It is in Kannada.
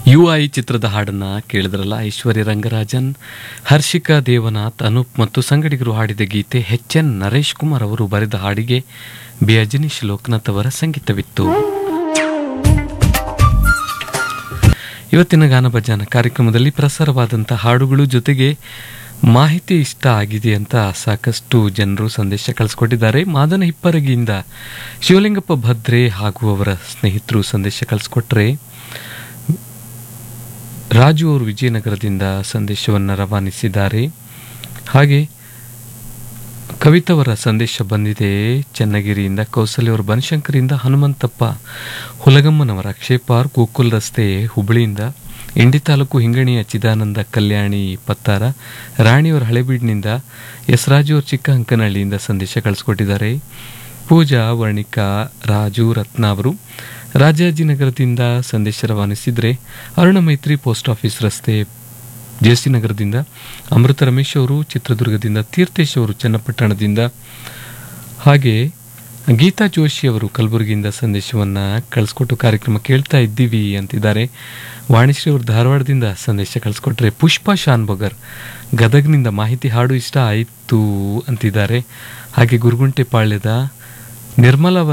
ಯು ಐ ಚಿತ್ರದ ಹಾಡನ್ನ ಕೇಳಿದ್ರಲ್ಲ ಐಶ್ವರ್ಯ ರಂಗರಾಜನ್ ಹರ್ಷಿಕಾ ದೇವನಾಥ್ ಅನೂಪ್ ಮತ್ತು ಸಂಗಡಿಗರು ಹಾಡಿದ ಗೀತೆ ಎಚ್ ಎನ್ ನರೇಶ್ ಕುಮಾರ್ ಅವರು ಬರೆದ ಹಾಡಿಗೆ ಬಿ ಅಜನೀಶ್ ಲೋಕನಾಥ್ ಅವರ ಸಂಗೀತವಿತ್ತು ಇವತ್ತಿನ ಗಾನಭಜಾನ ಕಾರ್ಯಕ್ರಮದಲ್ಲಿ ಪ್ರಸಾರವಾದಂಥ ಹಾಡುಗಳು ಜೊತೆಗೆ ಮಾಹಿತಿ ಇಷ್ಟ ಆಗಿದೆ ಅಂತ ಸಾಕಷ್ಟು ಜನರು ಸಂದೇಶ ಕಳಿಸ್ಕೊಟ್ಟಿದ್ದಾರೆ ಮಾದನ ಹಿಪ್ಪರಗಿಯಿಂದ ಶಿವಲಿಂಗಪ್ಪ ಭದ್ರೆ ಹಾಗೂ ಅವರ ಸ್ನೇಹಿತರು ಸಂದೇಶ ಕಳಿಸ್ಕೊಟ್ರೆ ರಾಜು ಅವರು ವಿಜಯನಗರದಿಂದ ಸಂದೇಶವನ್ನು ರವಾನಿಸಿದ್ದಾರೆ ಹಾಗೆ ಕವಿತವರ ಸಂದೇಶ ಬಂದಿದೆ ಚನ್ನಗಿರಿಯಿಂದ ಕೌಸಲ್ಯವರ ಬನಶಂಕರಿಯಿಂದ ಹನುಮಂತಪ್ಪ ಹುಲಗಮ್ಮನವರ ಅಕ್ಷಯ್ ಪಾರ್ಕ್ ಗೋಕುಲ್ ರಸ್ತೆ ಹುಬ್ಬಳ್ಳಿಯಿಂದ ಇಂಡಿ ತಾಲೂಕು ಹಿಂಗಣಿಯ ಚಿದಾನಂದ ಕಲ್ಯಾಣಿ ಪತ್ತಾರ ರಾಣಿಯವರ ಹಳೆಬೀಡಿನಿಂದ ಎಸ್ ರಾಜು ಅವರು ಚಿಕ್ಕ ಅಂಕನಹಳ್ಳಿಯಿಂದ ಸಂದೇಶ ಕಳಿಸ್ಕೊಟ್ಟಿದ್ದಾರೆ ಪೂಜಾ ವರ್ಣಿಕಾ ರಾಜು ರತ್ನ ಅವರು ರಾಜಾಜಿನಗರದಿಂದ ಸಂದೇಶ ರವಾನಿಸಿದರೆ ಅರುಣ ಮೈತ್ರಿ ಪೋಸ್ಟ್ ಆಫೀಸ್ ರಸ್ತೆ ಜೆಸಿ ನಗರದಿಂದ ಅಮೃತ ರಮೇಶ್ ಅವರು ಚಿತ್ರದುರ್ಗದಿಂದ ತೀರ್ಥೇಶ್ ಅವರು ಚನ್ನಪಟ್ಟಣದಿಂದ ಹಾಗೆ ಗೀತಾ ಜೋಶಿ ಅವರು ಕಲಬುರಗಿಯಿಂದ ಸಂದೇಶವನ್ನು ಕಳಿಸ್ಕೊಟ್ಟು ಕಾರ್ಯಕ್ರಮ ಕೇಳ್ತಾ ಇದ್ದೀವಿ ಅಂತಿದ್ದಾರೆ ವಾಣಿಶ್ರೀ ಅವರು ಧಾರವಾಡದಿಂದ ಸಂದೇಶ ಕಳಿಸ್ಕೊಟ್ರೆ ಪುಷ್ಪಾ ಶಾನ್ಬಗರ್ ಗದಗ್ನಿಂದ ಮಾಹಿತಿ ಹಾಡು ಇಷ್ಟ ಆಯಿತು ಅಂತಿದ್ದಾರೆ ಹಾಗೆ ಗುರುಗುಂಟೆ ಪಾಳ್ಯದ ನಿರ್ಮಲ ಅವರ